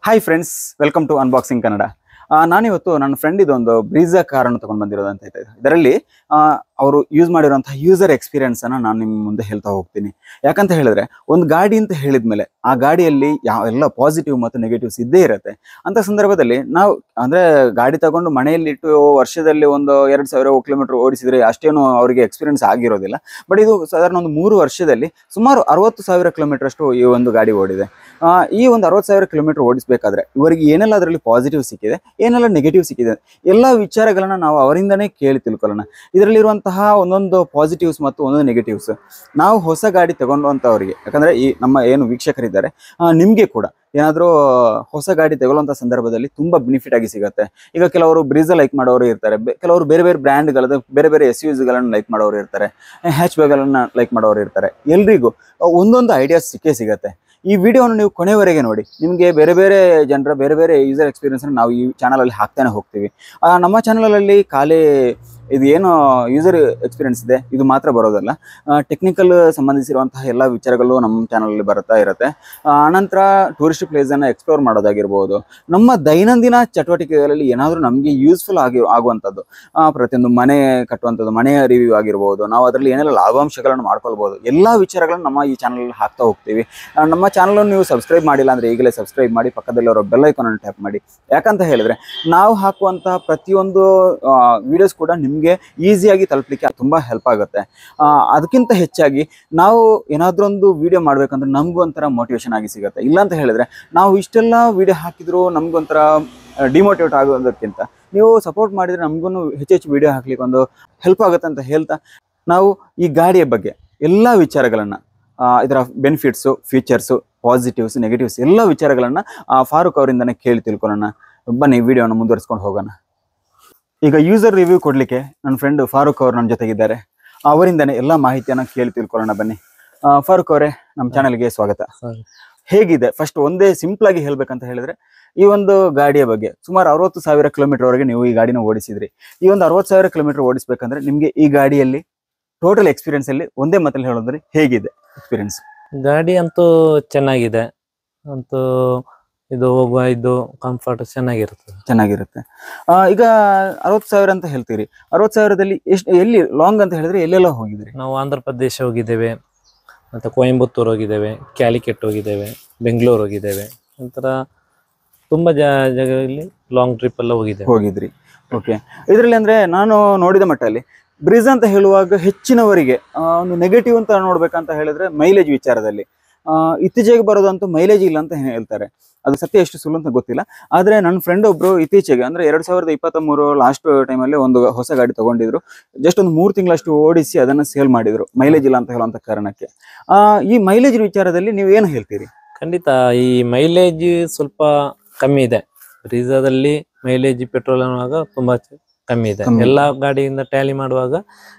Hi friends welcome to unboxing Kannada ಆ, ನಾನಿವತ್ತು ನನ್ನ ಫ್ರೆಂಡ್ ಇದೊಂದು ಬ್ರೀಜಾ ಕಾರನ್ನು ತಗೊಂಡು ಬಂದಿರೋದು ಅಂತ ಹೇಳ್ತಾ ಇದ್ದೆ ಇದರಲ್ಲಿ ಅವರು ಯೂಸ್ ಮಾಡಿರುವಂತಹ ಯೂಸರ್ ಎಕ್ಸ್ಪೀರಿಯನ್ಸ್ ಅನ್ನ ನಾನು ನಿಮ್ಮ ಮುಂದೆ ಹೇಳ್ತಾ ಹೋಗ್ತೀನಿ ಯಾಕಂತ ಹೇಳಿದ್ರೆ ಒಂದು ಗಾಡಿ ಅಂತ ಹೇಳಿದ್ಮೇಲೆ ಆ ಗಾಡಿಯಲ್ಲಿ ಯಾವ ಎಲ್ಲ ಪಾಸಿಟಿವ್ ಮತ್ತು ನೆಗೆಟಿವ್ಸ್ ಇದ್ದೇ ಇರುತ್ತೆ ಅಂತ ಸಂದರ್ಭದಲ್ಲಿ ನಾವು ಅಂದ್ರೆ ಗಾಡಿ ತಗೊಂಡು ಮನೆಯಲ್ಲಿಟ್ಟು ವರ್ಷದಲ್ಲಿ ಒಂದು ಎರಡು ಸಾವಿರ ಕಿಲೋಮೀಟರ್ ಓಡಿಸಿದ್ರೆ ಅಷ್ಟೇನು ಅವರಿಗೆ ಎಕ್ಸ್ಪೀರಿಯನ್ಸ್ ಆಗಿರೋದಿಲ್ಲ ಬಟ್ ಇದು ಸಾಧಾರಣ ಒಂದು ಮೂರು ವರ್ಷದಲ್ಲಿ ಸುಮಾರು ಅರವತ್ತು ಸಾವಿರ ಕಿಲೋಮೀಟರ್ ಅಷ್ಟು ಈ ಒಂದು ಗಾಡಿ ಓಡಿದೆ ಆ, ಈ ಒಂದು ಅರವತ್ತು ಸಾವಿರ ಕಿಲೋಮೀಟರ್ ಓಡಿಸಬೇಕಾದ್ರೆ ಇವರಿಗೆ ಏನೆಲ್ಲ ಅದರಲ್ಲಿ ಪಾಸಿಟಿವ್ ಸಿಕ್ಕಿದೆ ಏನೆಲ್ಲ ನೆಗೆಟಿವ್ ಸಿಕ್ಕಿದೆ ಎಲ್ಲ ವಿಚಾರಗಳನ್ನ ನಾವು ಅವರಿಂದನೇ ಕೇಳಿ ತಿಳ್ಕೊಳ್ಳೋಣ ಇದರಲ್ಲಿರುವಂತಹ ಒಂದೊಂದು ಪಾಸಿಟಿವ್ಸ್ ಮತ್ತು ಒಂದೊಂದು ನೆಗೆಟಿವ್ಸ್ ನಾವು ಹೊಸ ಗಾಡಿ ತಗೊಂಡಂಥವ್ರಿಗೆ ಯಾಕಂದ್ರೆ ಈ ನಮ್ಮ ಏನು ವೀಕ್ಷಕರಿದ್ದಾರೆ ಆ, ನಿಮ್ಗೆ ಕೂಡ ಏನಾದರೂ ಹೊಸ ಗಾಡಿ ತಗೊಳ್ಳುವಂಥ ಸಂದರ್ಭದಲ್ಲಿ ತುಂಬಾ ಬೆನಿಫಿಟ್ ಆಗಿ ಸಿಗುತ್ತೆ ಈಗ ಕೆಲವರು ಬ್ರೀಜಾ ಲೈಕ್ ಮಾಡೋರು ಇರ್ತಾರೆ ಬೆ- ಕೆಲವರು ಬೇರೆ ಬೇರೆ ಬ್ರ್ಯಾಂಡ್ಗಳದ ಬೇರೆ ಬೇರೆ ಎಸ್ ಗಳನ್ನ ಲೈಕ್ ಮಾಡೋರು ಇರ್ತಾರೆ ಹ್ಯಾಚ್ ಬ್ಯಾಗ್ಗಳನ್ನ ಲೈಕ್ ಮಾಡೋರು ಇರ್ತಾರೆ ಎಲ್ರಿಗೂ ಒಂದೊಂದು ಐಡಿಯಾಸ್ ಸಿಕ್ಕೇ ಸಿಗತ್ತೆ ಈ ವಿಡಿಯೋವನ್ನು ನೀವು ಕೊನೆವರೆಗೆ ನೋಡಿ ನಿಮಗೆ ಬೇರೆ ಬೇರೆ ಜನರ ಬೇರೆ ಬೇರೆ ಯೂಸರ್ ಎಕ್ಸ್ಪೀರಿಯನ್ಸ್ ನಾವು ಈ ಚಾನಲಲ್ಲಿ ಹಾಕ್ತಾನೆ ಹೋಗ್ತೀವಿ ಆ, ನಮ್ಮ ಚಾನಲಲ್ಲಿ ಖಾಲಿ ಇದು ಏನು ಯೂಸರ್ ಎಕ್ಸ್ಪೀರಿಯನ್ಸ್ ಇದೆ ಇದು ಮಾತ್ರ ಬರೋದಲ್ಲ ಟೆಕ್ನಿಕಲ್ ಸಂಬಂಧಿಸಿರುವಂತಹ ಎಲ್ಲ ವಿಚಾರಗಳು ನಮ್ಮ ಚಾನಲಲ್ಲಿ ಬರ್ತಾ ಇರುತ್ತೆ ಆ, ಅನಂತರ ಟೂರಿಸ್ಟ್ ಪ್ಲೇಸನ್ನು ಎಕ್ಸ್ಪ್ಲೋರ್ ಮಾಡೋದಾಗಿರ್ಬೋದು ನಮ್ಮ ದೈನಂದಿನ ಚಟುವಟಿಕೆಗಳಲ್ಲಿ ಏನಾದರೂ ನಮಗೆ ಯೂಸ್ಫುಲ್ ಆಗಿ ಆಗುವಂಥದ್ದು ಆ, ಪ್ರತಿಯೊಂದು ಮನೆ ಕಟ್ಟುವಂಥದ್ದು ಮನೆಯ ರಿವ್ಯೂ ಆಗಿರ್ಬೋದು ನಾವು ಅದರಲ್ಲಿ ಏನೆಲ್ಲ ಲಾಭಾಂಶಗಳನ್ನು ಮಾಡ್ಕೊಳ್ಬೋದು ಎಲ್ಲ ವಿಚಾರಗಳನ್ನು ನಮ್ಮ ಈ ಚಾನಲ್ ಹಾಕ್ತಾ ಹೋಗ್ತೀವಿ ಆ, ನಮ್ಮ ಚಾನಲನ್ನು ನೀವು ಸಬ್ಸ್ಕ್ರೈಬ್ ಮಾಡಿಲ್ಲ ಅಂದರೆ ಈಗಲೇ ಸಬ್ಸ್ಕ್ರೈಬ್ ಮಾಡಿ ಪಕ್ಕದಲ್ಲಿರೋ ಬೆಲ್ ಐಕಾನನ್ನು ಟ್ಯಾಪ್ ಮಾಡಿ ಯಾಕಂತ ಹೇಳಿದ್ರೆ ನಾವು ಹಾಕುವಂತಹ ಪ್ರತಿಯೊಂದು ವಿಡಿಯೋಸ್ ಕೂಡ ನಿಮಗೆ ಈಸಿಯಾಗಿ ತಲುಪಲಿಕ್ಕೆ ತುಂಬ ಹೆಲ್ಪ್ ಆಗುತ್ತೆ ಆ, ಅದಕ್ಕಿಂತ ಹೆಚ್ಚಾಗಿ ನಾವು ಏನಾದರೂ ಒಂದು ವಿಡಿಯೋ ಮಾಡ್ಬೇಕಂದ್ರೆ ನಮಗೂ ಒಂಥರ ಮೋಟಿವೇಶನ್ ಆಗಿ ಸಿಗುತ್ತೆ ಇಲ್ಲ ಅಂತ ಹೇಳಿದ್ರೆ ನಾವು ಇಷ್ಟೆಲ್ಲ ವಿಡಿಯೋ ಹಾಕಿದ್ರು ನಮಗೊಂಥರ ಡಿಮೋಟಿವೇಟ್ ಆಗೋದಕ್ಕಿಂತ ನೀವು ಸಪೋರ್ಟ್ ಮಾಡಿದ್ರೆ ನಮಗೂ ಹೆಚ್ಚು ಹೆಚ್ಚು ವಿಡಿಯೋ ಹಾಕ್ಲಿಕ್ಕೆ ಒಂದು ಹೆಲ್ಪ್ ಆಗುತ್ತೆ ಅಂತ ಹೇಳ್ತಾ ನಾವು ಈ ಗಾಡಿಯ ಬಗ್ಗೆ ಎಲ್ಲ ವಿಚಾರಗಳನ್ನು ಇದರ ಬೆನಿಫಿಟ್ಸು ಫೀಚರ್ಸು ಪಾಸಿಟಿವ್ಸ್ ನೆಗೆಟಿವ್ಸ್ ಎಲ್ಲ ವಿಚಾರಗಳನ್ನು ಫಾರೂಕ್ ಅವರಿಂದನೇ ಕೇಳಿ ತಿಳ್ಕೊಳ್ಳೋಣ ಬನ್ನಿ ವಿಡಿಯೋನ ಮುಂದುವರಿಸ್ಕೊಂಡು ಹೋಗೋಣ ಈಗ ಯೂಸರ್ ರಿವ್ಯೂ ಕೊಡಲಿಕ್ಕೆ ನನ್ನ ಫ್ರೆಂಡ್ ಫಾರೂಕ್ ಅವರು ನನ್ನ ಜೊತೆಗಿದ್ದಾರೆ ಅವರಿಂದನೇ ಎಲ್ಲ ಮಾಹಿತಿಯನ್ನು ಕೇಳಿ ತಿಳ್ಕೊಳ್ಳೋಣ ಬನ್ನಿ ಆ, ಫಾರೂಕ್ ಅವರೇ ನಮ್ಮ ಚಾನಲ್ಗೆ ಸ್ವಾಗತ ಸರಿ. ಹೇಗಿದೆ ಫಸ್ಟ್ ಒಂದೇ ಸಿಂಪಲ್ ಆಗಿ ಹೇಳ್ಬೇಕಂತ ಹೇಳಿದ್ರೆ ಈ ಒಂದು ಗಾಡಿಯ ಬಗ್ಗೆ ಸುಮಾರು ಅರವತ್ತು ಸಾವಿರ ಕಿಲೋಮೀಟರ್ ವರೆಗೆ ನೀವು ಈ ಗಾಡಿನ ಓಡಿಸಿದ್ರಿ ಈ ಒಂದು ಅರವತ್ತು ಸಾವಿರ ಕಿಲೋಮೀಟರ್ ಓಡಿಸ್ಬೇಕಂದ್ರೆ ನಿಮಗೆ ಈ ಗಾಡಿಯಲ್ಲಿ ಟೋಟಲ್ ಎಕ್ಸ್ಪೀರಿಯನ್ಸ್ ಅಲ್ಲಿ ಒಂದೇ ಮಾತಲ್ಲಿ ಹೇಳೋದ್ರೆ ಹೇಗಿದೆ ಎಕ್ಸ್ಪೀರಿಯನ್ಸ್ ಗಾಡಿ ಅಂತೂ ಚೆನ್ನಾಗಿದೆ ಅಂತೂ ಇದು ಹೋಗುವ ಇದು ಕಂಫರ್ಟ್ ಚೆನ್ನಾಗಿರ್ತದೆ ಚೆನ್ನಾಗಿರುತ್ತೆ ಆ, ಈಗ ಅರವತ್ತು ಸಾವಿರ ಅಂತ ಹೇಳ್ತೀರಿ ಅರವತ್ತು ಸಾವಿರದಲ್ಲಿ ಎಷ್ಟು ಎಲ್ಲಿ ಲಾಂಗ್ ಅಂತ ಹೇಳಿದ್ರೆ ಎಲ್ಲೆಲ್ಲ ಹೋಗಿದ್ರಿ ನಾವು ಆಂಧ್ರ ಪ್ರದೇಶ ಹೋಗಿದ್ದೇವೆ ಮತ್ತೆ ಕೊಯಂಬತ್ತೂರು ಹೋಗಿದ್ದೇವೆ ಕ್ಯಾಲಿಕೆಟ್ ಹೋಗಿದ್ದೇವೆ ಬೆಂಗಳೂರು ಹೋಗಿದ್ದೇವೆ ಒಂಥರ ತುಂಬಾ ಜಾ ಜಾಗದಲ್ಲಿ ಲಾಂಗ್ ಟ್ರಿಪ್ ಎಲ್ಲ ಹೋಗಿದ್ದೇವೆ ಹೋಗಿದ್ರಿ ಓಕೆ ಇದರಲ್ಲಿ ಅಂದ್ರೆ ನಾನು ನೋಡಿದ ಮಟ್ಟಲ್ಲಿ ಬ್ರಿಜ್ ಅಂತ ಹೇಳುವಾಗ ಹೆಚ್ಚಿನವರಿಗೆ ಆ, ಒಂದು ನೆಗೆಟಿವ್ ಅಂತ ನೋಡ್ಬೇಕಂತ ಹೇಳಿದ್ರೆ ಮೈಲೇಜ್ ವಿಚಾರದಲ್ಲಿ ಆ, ಇತ್ತೀಚೆಗೆ ಬರೋದಂತೂ ಮೈಲೇಜ್ ಇಲ್ಲ ಅಂತ ಹೇಳ್ತಾರೆ ಅದು ಸತ್ಯ ಎಷ್ಟು ಸುಳ್ಳು ಅಂತ ಗೊತ್ತಿಲ್ಲ ಆದ್ರೆ ನನ್ನ ಫ್ರೆಂಡ್ ಒಬ್ರು ಇತ್ತೀಚೆಗೆ ಅಂದ್ರೆ ಎರಡ್ ಸಾವಿರದ ಇಪ್ಪತ್ತ ಮೂರು ಲಾಸ್ಟ್ ಟೈಮಲ್ಲಿ ಒಂದು ಹೊಸ ಗಾಡಿ ತಗೊಂಡಿದ್ರು ಜಸ್ಟ್ ಒಂದು ಮೂರು ತಿಂಗಳಷ್ಟು ಓಡಿಸಿ ಅದನ್ನ ಸೇಲ್ ಮಾಡಿದ್ರು ಮೈಲೇಜ್ ಇಲ್ಲ ಅಂತ ಹೇಳುವಂತ ಕಾರಣಕ್ಕೆ ಆ, ಈ ಮೈಲೇಜ್ ವಿಚಾರದಲ್ಲಿ ನೀವು ಏನು ಹೇಳ್ತೀರಿ ಖಂಡಿತ ಈ ಮೈಲೇಜ್ ಸ್ವಲ್ಪ ಕಮ್ಮಿ ಇದೆ ಬ್ರೀಜಾದಲ್ಲಿ ಮೈಲೇಜ್ ಪೆಟ್ರೋಲ್ ಅನ್ನುವಾಗ ತುಂಬಾ ಚ- ಕಮ್ಮಿ ಇದೆ ಕಮ್ಮಿ. ಎಲ್ಲಾ ಗಾಡಿಯಿಂದ ಟ್ಯಾಲಿ ಮಾಡುವಾಗ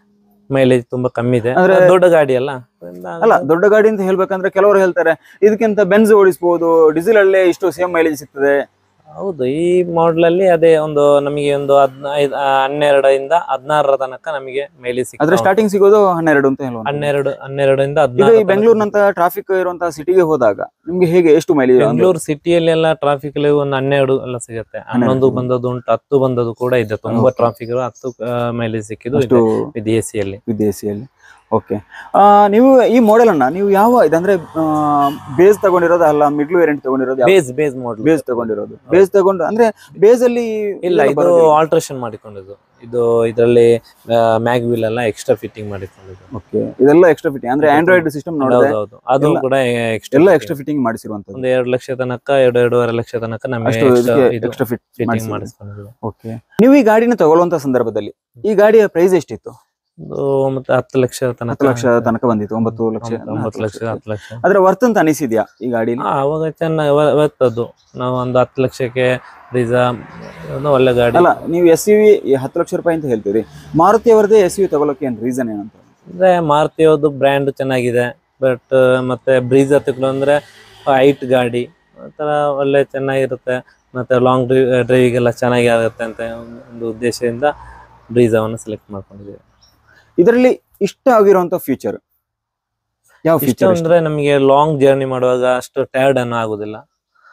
ಮೈಲೇಜ್ ತುಂಬಾ ಕಮ್ಮಿ ಇದೆ ಅಂದ್ರೆ- ದೊಡ್ಡ ಗಾಡಿ ಅಲ್ಲ ಅದರಿಂದ ಅಲ್ಲ ದೊಡ್ಡ ಗಾಡಿ ಅಂತ ಹೇಳ್ಬೇಕಂದ್ರೆ ಕೆಲವರು ಹೇಳ್ತಾರೆ ಇದಕ್ಕಿಂತ ಬೆನ್ಸ್ ಓಡಿಸಬಹುದು ಡೀಸೆಲ್ ಅಲ್ಲೇ ಇಷ್ಟು ಸೇಮ್ ಮೈಲೇಜ್ ಸಿಗ್ತದೆ ಹೌದು ಈ ಮಾಡಲ್ ಅಲ್ಲಿ ಅದೇ ಒಂದು ನಮಗೆ ಒಂದು ಹದಿನೈದು ಹನ್ನೆರಡರಿಂದ ಹದಿನಾರರ ತನಕ ನಮಗೆ ಮೈಲೇಜ್ ಆದ್ರೆ ಸಿಗ್ತದೆ ಸ್ಟಾರ್ಟಿಂಗ್ ಸಿಗೋದು ಹನ್ನೆರಡು ಅಂತ ಹೇಳುವ ಹನ್ನೆರಡು ಹನ್ನೆರಡರಿಂದ ಈಗ ಹದಿನಾರು ಈ ಬೆಂಗಳೂರಿನಂತ ಟ್ರಾಫಿಕ್ ಇರುವಂತಹ ಸಿಟಿಗೆ ಹೋದಾಗ ನಿಮ್ಗೆ ಹೇಗೆ ಎಷ್ಟು ಮೈಲೇಜ್ ಬೆಂಗಳೂರು ಸಿಟಿಯಲ್ಲಿ ಎಲ್ಲ ಟ್ರಾಫಿಕ್ ಅಲ್ಲಿ ಒಂದು ಹನ್ನೆರಡು ಎಲ್ಲ ಸಿಗುತ್ತೆ ಹನ್ನೊಂದು ಬಂದದ್ದು ಉಂಟು ಹತ್ತು ಬಂದದ್ದು ಕೂಡ ಇದೆ ತುಂಬಾ Okay. ಟ್ರಾಫಿಕ್ ಹತ್ತು ಮೈಲೇಜ್ ಸಿಕ್ಕಿದ್ದು ಅಷ್ಟು ಇದೆ ವಿದೇಶಿಯಲ್ಲಿ ವಿದೇಶಿಯಲ್ಲಿ ಓಕೆ ನೀವು ಈ ಮಾಡೆಲ್ ಅನ್ನ ನೀವು ಯಾವ ಇದಂದ್ರೆ ಬೇಸ್ ತಗೊಂಡಿರೋದು ಅಲ್ಲ ಮಿಡ್ಲ್ ವೇರಿಯಂಟ್ ತಗೊಂಡಿರೋದು ಬೇಸ್ ಬೇಸ್ ಮಾಡಲ್ ಬೇಸ್ ತಗೊಂಡಿರೋದು ಬೇಸ್ ತಗೊಂಡು ಅಂದ್ರೆ ಬೇಸ್ ಅಲ್ಲಿ ಇಲ್ಲ ಇದೆಲ್ಲ ಇದು ಬರೋದಿಲ್ಲ. ಆಲ್ಟ್ರೇಷನ್ ಮಾಡಿಕೊಂಡಿದ್ದು ಇದು ಇದರಲ್ಲಿ ಮ್ಯಾಗ್ ವೀಲ್ ಎಲ್ಲ ಎಕ್ಸ್ಟ್ರಾ ಫಿಟ್ಟಿಂಗ್ ಮಾಡಿಕೊಂಡಿದ್ದು Okay. ಇದೆಲ್ಲ ಎಕ್ಸ್ಟ್ರಾ ಫಿಟ್ಟಿಂಗ್ ಅಂದ್ರೆ ಆಂಡ್ರಾಯ್ಡ್ ಸಿಸ್ಟಮ್ ನೋಡಿದ್ರೆ ಹೌದು ಅದು ಎಲ್ಲ- ಕೂಡ ಎಲ್ಲ ಎಕ್ಸ್ಟ್ರಾ ಎಕ್ಸ್ಟ್ರಾ ಫಿಟ್ಟಿಂಗ್ ಮಾಡಿಸಿರುವಂತದ್ದು ಒಂದು ಎರಡು ಲಕ್ಷ ತನಕ ಎರಡು ಎರಡೂವರೆ ಲಕ್ಷ ತನಕ ನಮಗೆ ಅಷ್ಟು ಇದಕ್ಕೆ ಇದು ಎಕ್ಸ್ಟ್ರಾ ಫಿಟ್ ಫಿಟ್ಟಿಂಗ್ ಮಾಡಿಸ್ಕೊಂಡಿದ್ದು ಓಕೆ ನೀವು ಈ ಗಾಡಿನ ತಗೊಳ್ಳುವಂತ ಸಂದರ್ಭದಲ್ಲಿ ಈ ಗಾಡಿಯ ಪ್ರೈಸ್ ಎಷ್ಟಿತ್ತು ಒಂದು ಮತ್ತೆ ಹತ್ತು ಲಕ್ಷ ತನಕ ಹತ್ತು ಲಕ್ಷ ತನಕ ಬಂದಿತ್ತು ಒಂಬತ್ತು ಲಕ್ಷ ಒಂಬತ್ತು- ಒಂಬತ್ತು ಲಕ್ಷ ಹತ್ತು ಲಕ್ಷ ಅದ್ರ ವರ್ತ್ ಅಂತ ಅನಿಸಿದ್ಯಾ ಈ ಗಾಡಿಲಿ ಹಾ, ಅವಾಗ ಚೆನ್ನಾಗಿ ಬರ್ತದ್ದು ನಾವು ಒಂದು ಹತ್ತು ಲಕ್ಷಕ್ಕೆ ರೀಸಾ ಒಂದು ಒಳ್ಳೆ ಗಾಡಿ ಅಲ್ಲ ನೀವು ಎಸ್ ಯು ವಿ ಹತ್ತು ಲಕ್ಷ ರೂಪಾಯಿ ಅಂತ ಹೇಳ್ತೀರಿ ಮಾರುತಿ ಅವರದೇ ಎಸ್ ಯು ವಿ ತಗೊಳಕ್ಕೆ ಏನ್ ರೀಸನ್ ಏನಂತ ಅಂದ್ರೆ ಮಾರುತಿಯವ್ರದ್ದು ಬ್ರ್ಯಾಂಡ್ ಚೆನ್ನಾಗಿದೆ ಬಟ್ ಮತ್ತೆ ಬ್ರೀಜ್ ಅಂದ್ರೆ ಹೈಟ್ ಗಾಡಿ ಒಂಥರ ಒಳ್ಳೆ ಚೆನ್ನಾಗಿರುತ್ತೆ ಮತ್ತೆ ಲಾಂಗ್ ಡ್ರೈವಿಗೆಲ್ಲ ಚೆನ್ನಾಗಿ ಆಗುತ್ತೆ ಅಂತ ಒಂದು ಉದ್ದೇಶದಿಂದ ಬ್ರೀಜಾವನ್ನು ಸೆಲೆಕ್ಟ್ ಮಾಡ್ಕೊಂಡಿದ್ದೀವಿ ಇದರಲ್ಲಿ ಇಷ್ಟ ಆಗಿರುವಂತ ಫ್ಯೂಚರ್ ಯಾವ ಇಷ್ಟ ಫೀಚರ್ ಅಂದ್ರೆ ನಮಗೆ ಲಾಂಗ್ ಜರ್ನಿ ಮಾಡುವಾಗ ಅಷ್ಟು ಟೈರ್ಡ್ ಅನ್ನು ಆಗುದಿಲ್ಲ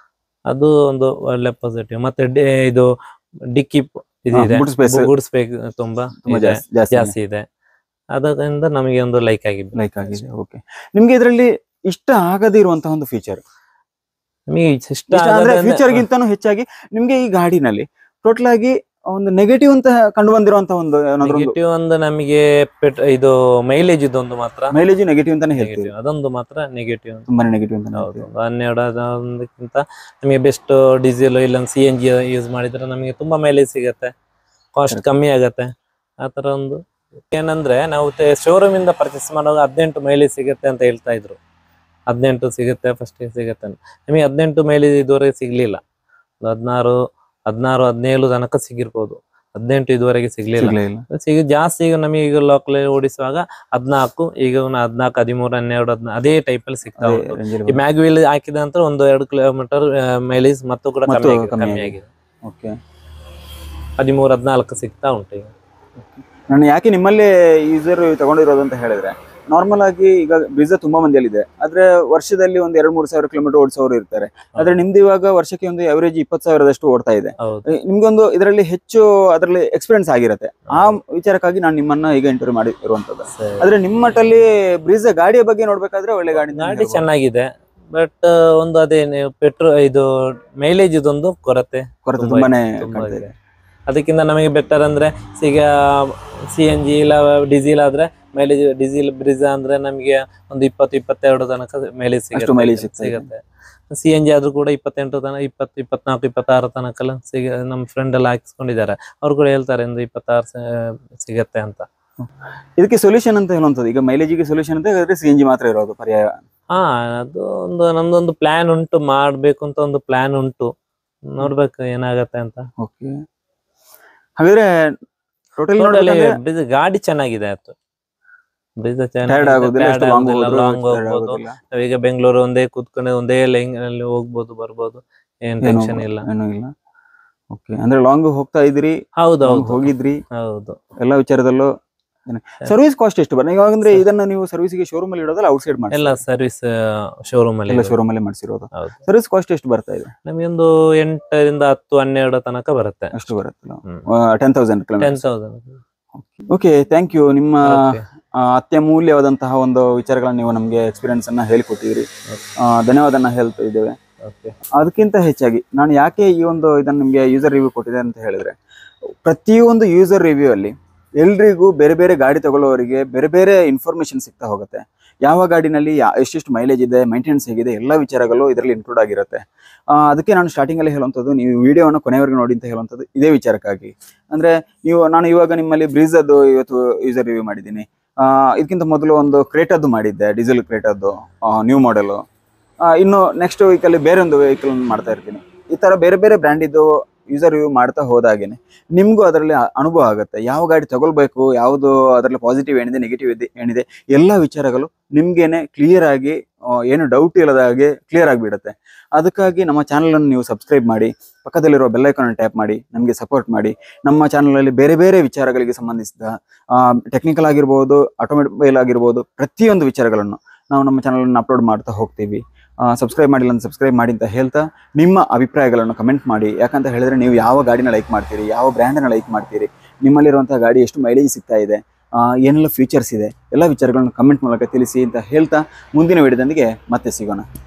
ಅದು ಒಂದು ಒಳ್ಳೆ ಪಾಸಿಟಿವ್ ಮತ್ತೆ ಡಿ- ಇದು ಡಿಕ್ಕಿ ಪ್- ಇದಿದೆ boot space. ಗೂಡ್ಸ್ ಬೇಕು ತುಂಬಾ ತುಂಬಾ ಇದೆ, ಜಾಸ್ತಿ ಜಾಸ್ತಿ ಜಾಸ್ತಿ ಇದೆ ಅದರಿಂದ ನಮಗೆ ಒಂದು ಲೈಕ್ ಆಗಿದೆ ಲೈಕ್ ಆಗಿದೆ ಓಕೆ ನಿಮ್ಗೆ ಇದರಲ್ಲಿ ಇಷ್ಟ ಆಗದೇ ಇರುವಂತಹ ಒಂದು ಫೀಚರ್ ನಮಗೆ ಇಷ್ಟ ಇಷ್ಟ ಅಂದ್ರೆ ಆಗದೆ ಅಂದ್ರೆ- ಫ್ಯೂಚರ್ ಗಿಂತನೂ ಹೆಚ್ಚಾಗಿ ನಿಮ್ಗೆ ಈ ಗಾಡಿನಲ್ಲಿ ಟೋಟಲ್ ಆಗಿ ಒಂದು ನೆಗೆಟಿವ್ ಅಂತ ಕಂಡು ಬಂದಿರುವಂತ ಒಂದು ಏನಾದ್ರು ಒಂದು ನೆಗೆಟಿವ್ ಒಂದು ನಮಗೆ ಪೆಟ್ ಇದು ಮೈಲೇಜ್ ಇದೊಂದು ಮಾತ್ರ ಮೈಲೇಜ್ ನೆಗೆಟಿವ್ ಅಂತಾನೆ ಹೇಳ್ತೀವಿ ನೆಗೆಟಿವ್ ಅದೊಂದು ಮಾತ್ರ ನೆಗೆಟಿವ್ ತುಂಬಾನೇ ನೆಗೆಟಿವ್ ಅಂತ ಹೌದು ಒಂದು ಹನ್ನೆರಡು ಅದಕ್ಕಿಂತ ನಮಗೆ ಬೆಸ್ಟ್ ಡೀಸೆಲ್ ಇಲ್ಲ ಸಿ ಎನ್ ಜಿ ಯೂಸ್ ಮಾಡಿದ್ರೆ ನಮಗೆ ತುಂಬಾ ಮೈಲೇಜ್ ಸಿಗತ್ತೆ ಕಾಸ್ಟ್ Correct. ಕಮ್ಮಿ ಆಗತ್ತೆ ಆ ತರ ಒಂದು ಏನಂದ್ರೆ ನಾವು ಶೋರೂಮ್ ಇಂದ ಪರ್ಚೇಸ್ ಮಾಡುವಾಗ ಹದಿನೆಂಟು ಮೈಲೇಜ್ ಸಿಗುತ್ತೆ ಅಂತ ಹೇಳ್ತಾ ಇದ್ರು ಹದಿನೆಂಟು ಸಿಗುತ್ತೆ ಫಸ್ಟ್ ಸಿಗುತ್ತೆ ಅಂತ ನಮಗೆ ಹದಿನೆಂಟು ಮೈಲೇಜ್ ಇದುವರೆಗೆ ಸಿಗ್ಲಿಲ್ಲ ಒಂದು ಹದಿನಾರು ಹದಿನಾರು ಹದಿನೇಳು ತನಕ ಸಿಗಿರ್ಬೋದು ಹದಿನೆಂಟು ಇದುವರೆಗೆ ಸಿಗ್ಲಿಲ್ಲ ಸಿಗ್ಲೇ ಇಲ್ಲ ಸಿಗ ಜಾಸ್ತಿ ಈಗ ನಮಗೆ ಈಗ ಲೋಕಲ್ ಓಡಿಸುವಾಗ ಹದಿನಾಲ್ಕು ಈಗ ಹದಿನಾಲ್ಕು ಹದಿಮೂರು ಹನ್ನೆರಡು ಹದಿನ ಅದೇ ಟೈಪ್ ಅಲ್ಲಿ ಸಿಗ್ತಾ ಅದೇ ಉಂಟು range ಅಲ್ಲಿ ಈ ಮ್ಯಾಗ್ ವೀಲ್ ಹಾಕಿದ ನಂತರ ಒಂದು ಎರಡು ಕಿಲೋಮೀಟರ್ ಮೈಲೇಜ್ ಮತ್ತು ಕೂಡ ಮತ್ತು ಕಮ್ಮಿ ಆಗಿದೆ ಕಮ್ಮಿ ಕಮ್ಮಿ ಆಗಿದೆ. ಆಗಿದೆ ಓಕೆ ಹದಿಮೂರು ಹದಿನಾಲ್ಕು ಸಿಗ್ತಾ ಉಂಟು ಈಗ ನಾನು ಯಾಕೆ ನಿಮ್ಮಲ್ಲೇ ಯೂಸರ್ ತಗೊಂಡಿರೋದು ಅಂತ ಹೇಳಿದ್ರೆ ನಾರ್ಮಲ್ ಆಗಿ ಈಗ ಬ್ರಿಜಾ ತುಂಬಾ ಮಂದಿಯಲ್ಲಿದೆ ಆದ್ರೆ ವರ್ಷದಲ್ಲಿ ಒಂದು ಎರಡ್ ಮೂರು ಸಾವಿರ ಕಿಲೋಮೀಟರ್ ಓಡಿಸೋರು ಇರ್ತಾರೆ ಆದ್ರೆ ನಿಮ್ದು ಇವಾಗ ವರ್ಷಕ್ಕೆ ಒಂದು ಅವರೇಜ್ ಇಪ್ಪತ್ತು ಸಾವಿರದಷ್ಟು ಓಡ್ತಾ ಇದೆ ಹೌದು ಏ, ನಿಮ್ಗೊಂದು ಇದರಲ್ಲಿ ಹೆಚ್ಚು ಅದರಲ್ಲಿ ಎಕ್ಸ್ಪೀರಿಯನ್ಸ್ ಆಗಿರುತ್ತೆ ಆ ವಿಚಾರಕ್ಕಾಗಿ ನಾನು ನಿಮ್ಮನ್ನ ಈಗ ಇಂಟರ್ವ್ಯೂ ಮಾಡಿ ಇರುವಂತದ್ದು ಸರಿ. ಆದ್ರೆ ನಿಮ್ಮ ಮಟ್ಟಲ್ಲಿ ಬ್ರಿಜಾ ಗಾಡಿಯ ಬಗ್ಗೆ ನೋಡ್ಬೇಕಾದ್ರೆ ಒಳ್ಳೆ ಗಾಡಿ ಗಾಡಿ ಚೆನ್ನಾಗಿದೆ ಬಟ್ ಒಂದು ಅದೇ ಪೆಟ್ರೋಲ್ ಇದು ಮೈಲೇಜ್ ಇದೊಂದು ಕೊರತೆ ಕೊರತೆ ತುಂಬಾ ತುಂಬಾನೇ ತುಂಬಾ ಕಾಣ್ತಾ ಇದೆ ಇದೆ ಅದಕ್ಕಿಂತ ನಮಗೆ ಬೆಟರ್ ಅಂದ್ರೆ ಈಗ ಸಿ ಎನ್ ಜಿ ಇಲ್ಲ ಡೀಸೆಲ್ ಆದ್ರೆ ಮೈಲೇಜ್ ಡೀಸೆಲ್ ಬ್ರಿಜ್ ಅಂದ್ರೆ ನಮಗೆ ಒಂದು ಇಪ್ಪತ್ತು ಇಪ್ಪತ್ತೆರಡು ತನಕ ಮೈಲೇಜ್ ಅಷ್ಟು mileage ಸಿಗ್ತಾ ಇದೆ. ಸಿಗುತ್ತೆ ಸಿ ಎನ್ ಜಿ ಆದ್ರೂ ಕೂಡ ಇಪ್ಪತ್ತೆಂಟು ತನಕ ಇಪ್ಪತ್ತು ಇಪ್ಪತ್ನಾಲ್ಕು ಇಪ್ಪತ್ತಾರು ತನಕ ಎಲ್ಲ ಸಿಗ ನಮ್ಮ ಫ್ರೆಂಡ್ ಎಲ್ಲ ಹಾಕಿಸ್ಕೊಂಡಿದ್ದಾರೆ ಅವ್ರು ಕೂಡ ಹೇಳ್ತಾರೆ ಒಂದು ಇಪ್ಪತ್ತಾರು ಸ- ಸಿಗತ್ತೆ ಅಂತ ಇದಕ್ಕೆ ಸೊಲ್ಯೂಷನ್ ಅಂತ ಹೇಳುವಂಥದ್ದು ಈಗ ಮೈಲೇಜಿಗೆ ಸೊಲ್ಯೂಷನ್ ಅಂತ ಹೇಳಿದ್ರೆ ಸಿ ಎನ್ ಜಿ ಮಾತ್ರ ಇರೋದು ಪರ್ಯಾಯ ಹಾ ಅದು ಒಂದು ನಮ್ದೊಂದು ಪ್ಲಾನ್ ಉಂಟು ಮಾಡ್ಬೇಕು ಅಂತ ಒಂದು ಪ್ಲಾನ್ ಉಂಟು ನೋಡ್ಬೇಕು ಏನಾಗತ್ತೆ ಅಂತ ಓಕೆ ಹಾಗಾದ್ರೆ ಟೋಟಲ್ Totally ನೋಡ್ಬೇಕಂದ್ರೆ ಬ್ರಿಜ್ ಗಾಡಿ ಚೆನ್ನಾಗಿದೆ ಆಯ್ತು ಬ್ರಿಜ್ ಟೈರ್ಡ್ ಆಗೋದಿಲ್ಲ ಎಷ್ಟು ಲಾಂಗ್ ಹೋದ್ರು ಲಾಂಗ್ tired ಹೋಗ್ಬೋದು ಆಗೋದಿಲ್ಲ. ನಾವೀಗ ಬೆಂಗಳೂರು ಒಂದೇ ಕೂತ್ಕೊಂಡು ಒಂದೇ ಲೈನ್ ಅಲ್ಲಿ ಹೋಗ್ಬೋದು ಬರ್ಬೋದು ಏನ್ ಏನು ಟೆನ್ಷನ್ ಇಲ್ಲ ಏನೂ ಇಲ್ಲ ಓಕೆ ಅಂದ್ರೆ ಲಾಂಗ್ ಹೋಗ್ತಾ ಇದ್ರಿ ಹೌದು long ಹೌದು ಹೋಗಿದ್ರಿ ಹೌದು ಎಲ್ಲ ವಿಚಾರದಲ್ಲೂ ಸರ್ವಿಸ್ ಕಾಸ್ಟ್ ಎಷ್ಟು ಬರ್ತದೆ ಇವಾಗಂದ್ರೆ ಇದನ್ನ ನೀವು ಸರ್ವಿಸ್ಗೆ ಶೋರೂಮ್ ಅಲ್ಲಿ ಇಡೋದಲ್ಲ ಔಟ್ಸೈಡ್ ಮಾಡಿ ಎಲ್ಲ ಸರ್ವಿಸ್ ಶೋರೂಮ್ ಅಲ್ಲಿ ಎಲ್ಲ ಇರೋದು. ಶೋರೂಮ್ ಅಲ್ಲಿ ಮಾಡಿಸಿರೋದು ಹೌದು ಸರ್ವಿಸ್ ಕಾಸ್ಟ್ ಎಷ್ಟು ಬರ್ತಾ ಇದೆ ನಮಗೆ ಒಂದು ಎಂಟರಿಂದ ಹತ್ತು ಹನ್ನೆರಡು ತನಕ ಬರುತ್ತೆ ಅಷ್ಟು ಬರುತ್ತಲ್ಲ hmm. Ten thousand ten kilometre thousand okay thank you ನಿಮ್ಮ ಆ, ಅತ್ಯಮೂಲ್ಯವಾದಂತಹ ಒಂದು ವಿಚಾರಗಳನ್ನ ನೀವು ನಮಗೆ ಎಕ್ಸ್ಪೀರಿಯನ್ಸ್ ಅನ್ನ ಹೇಳಿಕೊಟ್ಟಿದ್ರಿ ಆ, ಧನ್ಯವಾದನ ಹೇಳ್ತಾ ಇದ್ದೇವೆ ಓಕೆ ಅದಕ್ಕಿಂತ ಹೆಚ್ಚಾಗಿ ನಾನು ಯಾಕೆ ಈ ಒಂದು ಇದನ್ನ ನಿಮಗೆ ಯೂಸರ್ ರಿವ್ಯೂ ಕೊಟ್ಟಿದೆ ಅಂತ ಹೇಳಿದ್ರೆ ಪ್ರತಿಯೊಂದು ಯೂಸರ್ ರಿವ್ಯೂ ಅಲ್ಲಿ ಎಲ್ರಿಗೂ ಬೇರೆ ಬೇರೆ ಗಾಡಿ ತಗೊಳ್ಳೋರಿಗೆ ಬೇರೆ ಬೇರೆ ಇನ್ಫಾರ್ಮೇಶನ್ ಸಿಗ್ತಾ ಹೋಗುತ್ತೆ ಯಾವ ಗಾಡಿನಲ್ಲಿ ಯಾ- ಎಷ್ಟೆಷ್ಟು ಮೈಲೇಜ್ ಇದೆ ಮೈಂಟೆನೆನ್ಸ್ ಹೇಗಿದೆ ಎಲ್ಲ ವಿಚಾರಗಳು ಇದರಲ್ಲಿ ಇನ್ಕ್ಲೂಡ್ ಆಗಿರುತ್ತೆ ಆ, ಅದಕ್ಕೆ ನಾನು ಸ್ಟಾರ್ಟಿಂಗ್ ಅಲ್ಲಿ ಹೇಳುವಂಥದ್ದು ನೀವು ವಿಡಿಯೋವನ್ನು ಕೊನೆವರೆಗೂ ನೋಡಿ ಅಂತ ಹೇಳುವಂಥದ್ದು ಇದೇ ವಿಚಾರಕ್ಕಾಗಿ ಅಂದ್ರೆ ನೀವು ನಾನು ಇವಾಗ ನಿಮ್ಮಲ್ಲಿ ಬ್ರೀಝದ್ದು ಇವತ್ತು ಯೂಸರ್ ರಿವ್ಯೂ ಮಾಡಿದ್ದೀನಿ ಆ, ಇದಕ್ಕಿಂತ ಮೊದಲು ಒಂದು ಕ್ರೇಟದ್ದು ಮಾಡಿದ್ದೆ ಡೀಸೆಲ್ ಕ್ರೇಟದ್ದು ನ್ಯೂ ಮಾಡೆಲು ಇನ್ನು ನೆಕ್ಸ್ಟ್ ವೀಕಲ್ಲಿ ಬೇರೆ ಒಂದು ವೆಹಿಕಲ್ ಮಾಡ್ತಾ ಇರ್ತೀನಿ ಈ ತರ ಬೇರೆ ಬೇರೆ ಬ್ರ್ಯಾಂಡಿದ್ದು ಯೂಸರ್ ರಿವ್ಯೂ ಮಾಡ್ತಾ ಹೋದಾಗೇನೆ ನಿಮಗೂ ಅದರಲ್ಲಿ ಅ- ಅನುಭವ ಆಗುತ್ತೆ ಯಾವ ಗಾಡಿ ತಗೊಳ್ಬೇಕು ಯಾವುದು ಅದರಲ್ಲಿ ಪಾಸಿಟಿವ್ ಏನಿದೆ ನೆಗೆಟಿವ್ ಇದೆ ಏನಿದೆ ಎಲ್ಲ ವಿಚಾರಗಳು ನಿಮ್ಗೇನೆ ಕ್ಲಿಯರ್ ಆಗಿ ಆ, ಏನು ಡೌಟ್ ಇಲ್ಲದ ಹಾಗೆ ಕ್ಲಿಯರ್ ಆಗಿಬಿಡುತ್ತೆ ಅದಕ್ಕಾಗಿ ನಮ್ಮ ಚಾನಲನ್ನು ನೀವು ಸಬ್ಸ್ಕ್ರೈಬ್ ಮಾಡಿ ಪಕ್ಕದಲ್ಲಿರೋ ಬೆಲ್ಲೈಕನ್ ಟ್ಯಾಪ್ ಮಾಡಿ ನಮಗೆ ಸಪೋರ್ಟ್ ಮಾಡಿ ನಮ್ಮ ಚಾನಲಲ್ಲಿ ಬೇರೆ ಬೇರೆ ವಿಚಾರಗಳಿಗೆ ಸಂಬಂಧಿಸಿದ ಟೆಕ್ನಿಕಲ್ ಆಗಿರ್ಬೋದು ಆಟೋಮೊಬೈಲ್ ಆಗಿರ್ಬೋದು ಪ್ರತಿಯೊಂದು ವಿಚಾರಗಳನ್ನು ನಾವು ನಮ್ಮ ಚಾನಲನ್ನು ಅಪ್ಲೋಡ್ ಮಾಡ್ತಾ ಹೋಗ್ತೀವಿ ಸಬ್ಸ್ಕ್ರೈಬ್ ಮಾಡಿಲ್ಲ ಅಂತ ಸಬ್ಸ್ಕ್ರೈಬ್ ಮಾಡಿ ಅಂತ ಹೇಳ್ತಾ ನಿಮ್ಮ ಅಭಿಪ್ರಾಯಗಳನ್ನು ಕಮೆಂಟ್ ಮಾಡಿ ಯಾಕಂತ ಹೇಳಿದ್ರೆ ನೀವು ಯಾವ ಗಾಡಿನ ಲೈಕ್ ಮಾಡ್ತೀರಿ ಯಾವ ಬ್ರ್ಯಾಂಡನ್ನ ಲೈಕ್ ಮಾಡ್ತೀರಿ ನಿಮ್ಮಲ್ಲಿರುವಂತಹ ಗಾಡಿ ಎಷ್ಟು ಮೈಲೇಜ್ ಸಿಗ್ತಾ ಇದೆ ಆ, ಏನೆಲ್ಲ ಫೀಚರ್ಸ್ ಇದೆ ಎಲ್ಲ ವಿಚಾರಗಳನ್ನು ಕಮೆಂಟ್ ಮೂಲಕ ತಿಳಿಸಿ ಅಂತ ಹೇಳ್ತಾ ಮುಂದಿನ ವಿಡಿಯೋದೊಂದಿಗೆ ಮತ್ತೆ ಸಿಗೋಣ